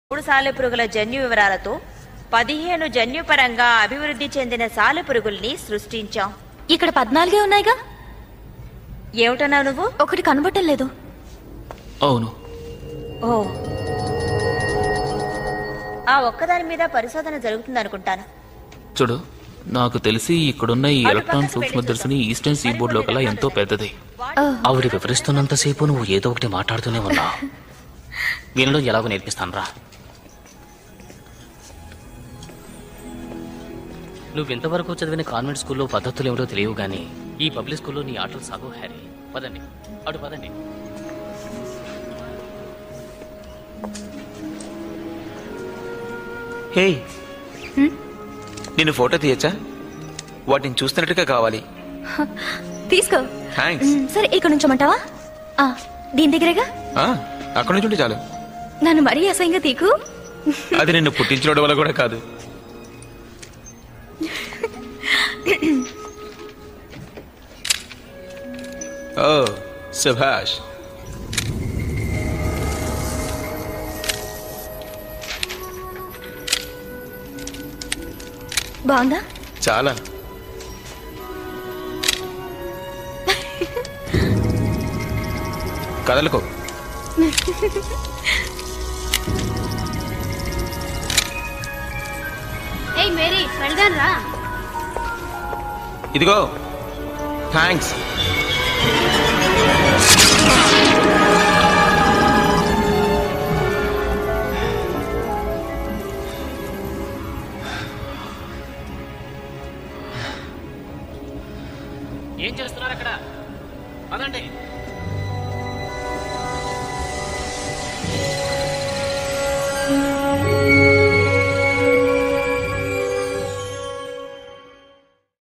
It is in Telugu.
మూడు సాలెపురుగుల జన్యు వివరాలతో పదిహేను జన్యుపరంగా అభివృద్ధి చెందిన సాలెపురుగుల్ని సృష్టించాం ఇక్కడ పద్నాలుగే ఉన్నాయిగా ఏమిటన్నావు నువ్వు ఒకటి కనబట్టం లేదు అవును ఓ ఆ ఒక్కదాని మీద పరిశోధన జరుగుతుందనుకుంటాను చూడు నాకు తెలిసి ఇక్కడున్న ఈ ఎలక్ట్రాన్ సూక్ష్మదర్శిని ఈస్టర్న్ సీబోర్డ్ లో కల్లా ఎంతో పెద్దది ఓ, ఆవిడ వివరిస్తున్నంతసేపు నువ్వు ఏదో ఒకటి మాట్లాడుతూనే ఉన్నావు వినడం ఎలాగో నేర్పిస్తాను రా నువ్వు ఇంతవరకు చదివిన కాన్వెంట్ స్కూల్లో పద్ధతులు ఏమిటో తెలియవు కానీ ఈ పబ్లిక్ స్కూల్లో నీ ఆటలు సాగు హ్యారీ పదండి అటు పదండి హే నేను ఫోటో తీయచ్చా వాటిని చూస్తున్నట్టుగా కావాలి తీసుకో థ్యాంక్స్ మ్, సరే ఇక్కడ నుంచోమంటావా ఆ, దీని దగ్గరేగా అక్కడ నుంచి ఉంటే చాలు నన్ను మరీ అసహ్యంగా తీకు అది నిన్ను పుట్టించడం వల్ల కూడా కాదు ఓ సుభాష్ బాగుందా చాలా కదలకు ఏయ్ మేరీ వెళ్దాం రా ఇదిగో థ్యాంక్స్